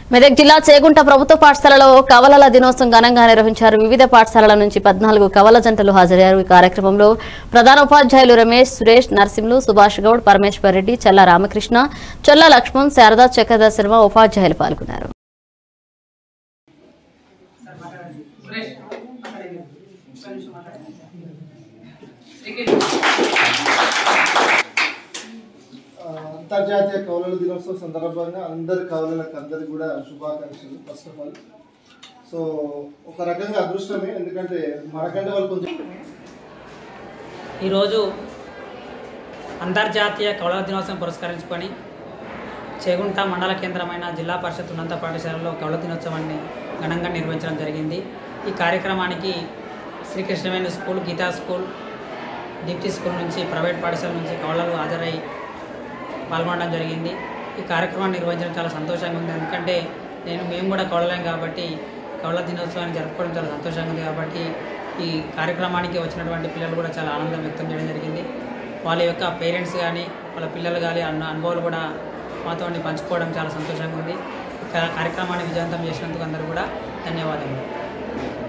మెదక్ జిల్లా చేగుంట ప్రభుత్వ పాఠశాలలో కవలల దినోత్సవం ఘనంగా నిర్వహించారు వివిధ పాఠశాలల నుంచి పద్నాలుగు కవల జంటలు హాజరయ్యారు ఈ కార్యక్రమంలో ప్రధాన ఉపాధ్యాయులు రమేష్ సురేష్ నర్సింహులు సుభాష్ గౌడ్ పరమేశ్వర్ రెడ్డి చల్ల రామకృష్ణ చొల్ల లక్ష్మణ్ శారదా చక్రధర్ శర్మ ఉపాధ్యాయులు పాల్గొన్నారు ఆ, అంతర్జాతీయ కౌలల దినోత్సవం సందర్భంగా అందరి కౌలలకు అందరికి కూడా శుభాకాంక్షలు ఫస్ట్ ఆఫ్ ఆల్ సో ఒక రకంగా అదృష్టమే ఎందుకంటే మనకంటే వాళ్ళు కొంచెం ఈరోజు అంతర్జాతీయ కౌళ దినోత్సవం పురస్కరించుకొని చేగుంట మండల కేంద్రమైన జిల్లా పరిషత్ ఉన్నత పాఠశాలలో కౌళ దినోత్సవాన్ని ఘనంగా నిర్వహించడం జరిగింది ఈ కార్యక్రమానికి శ్రీకృష్ణవేణి స్కూల్ గీతా స్కూల్ డిప్టీ స్కూల్ నుంచి ప్రైవేట్ పాఠశాల నుంచి కౌళలు హాజరై పాల్గొనడం జరిగింది ఈ కార్యక్రమాన్ని నిర్వహించడం చాలా సంతోషంగా ఉంది ఎందుకంటే నేను మేము కూడా కౌళలేం కాబట్టి కౌళ దినోత్సవాన్ని జరుపుకోవడం చాలా సంతోషంగా ఉంది కాబట్టి ఈ కార్యక్రమానికి వచ్చినటువంటి పిల్లలు కూడా చాలా ఆనందం వ్యక్తం చేయడం జరిగింది వాళ్ళ యొక్క పేరెంట్స్ కానీ వాళ్ళ పిల్లలు కానీ అన్న అనుభవాలు కూడా మాతో పంచుకోవడం చాలా సంతోషంగా ఉంది ఈ కా- కార్యక్రమాన్ని విజయవంతం చేసినందుకు అందరూ కూడా ధన్యవాదములు